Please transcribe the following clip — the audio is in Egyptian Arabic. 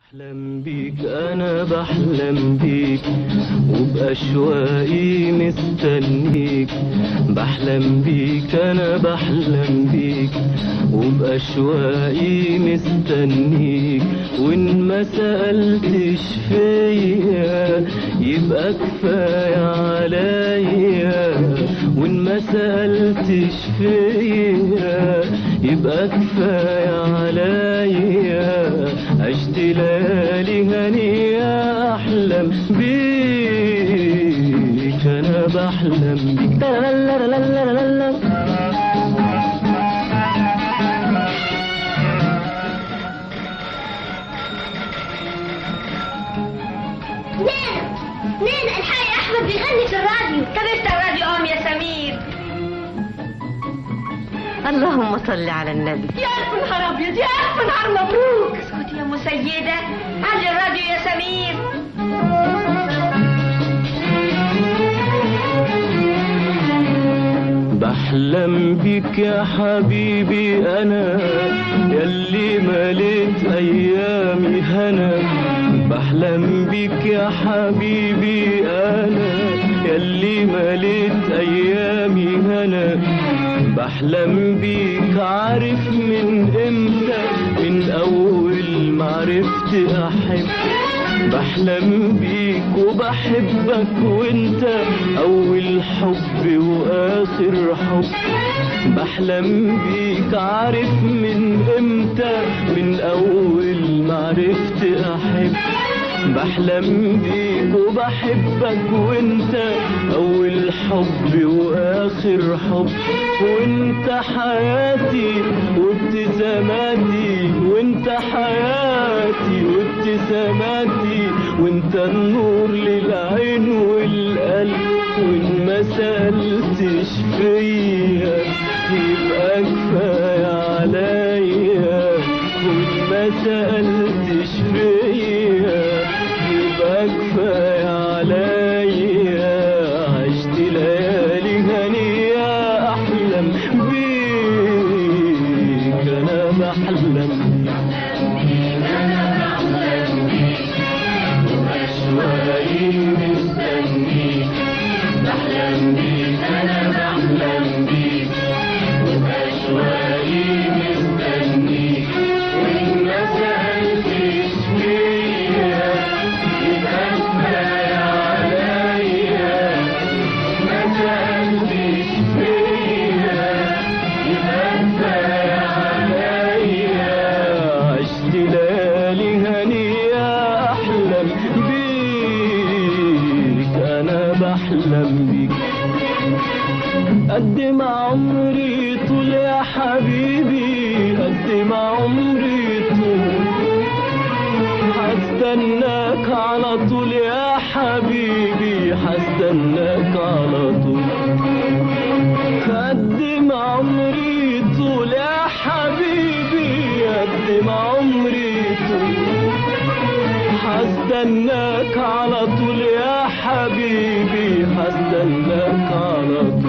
بحلم بيك انا بحلم بيك وبأشواقي مستنيك بحلم بيك انا بحلم بيك وبأشواقي مستنيك وان ما سألتش فيا يبقى كفاية عليا وان ما سألتش فيا يبقى كفاية عليا عشت ليالي هنية أحلم بيك أنا بحلم بيك تلالالالالالا. نانا نانا الحقي احمد بيغني في الراديو طب افتح الراديو قوم يا سمير اللهم صل على النبي يا الف نهار ابيض يا الف نهار مبروك اسكتي يا مسيده علي الراديو يا سمير بحلم بيك يا حبيبي أنا يلي مليت أيامي هنا بحلم بيك يا حبيبي أنا يلي مليت أيامي هنا بحلم بيك عارف من إمتى من أول ما عرفت أحب بحلم بيك وبحبك وانت اول حب واخر حب بحلم بيك عارف من امتى من اول ما عرفت احب بحلم بيك وبحبك وانت اول حب واخر حب وانت حياتي وابتساماتي وانت حياتي وابتساماتي وانت النور للعين والقلب وان ما سألتش فيا يبقى كفاية عليا وان ما سألتش فيا يبقى كفاية عليا عشت ليالي هنية أحلم بيك أنا بحلم أشواقي مستنيك بحلم بيك أنا بحلم بيك وبأشواقي مستنيك وإن ما سألتش فيا يبقى كفاية عليا ما سألتش فيا يبقى كفاية عليا عشت ليالي هنية أحلم بيك أنا بحلم بيك قد ما عمري طول يا حبيبي قد ما عمري طول هستناك على طول يا حبيبي هستناك على طول قد ما عمري طول يا حبيبي قد ما عمري طول هستناك على طول يا حبيبي هستناك على طول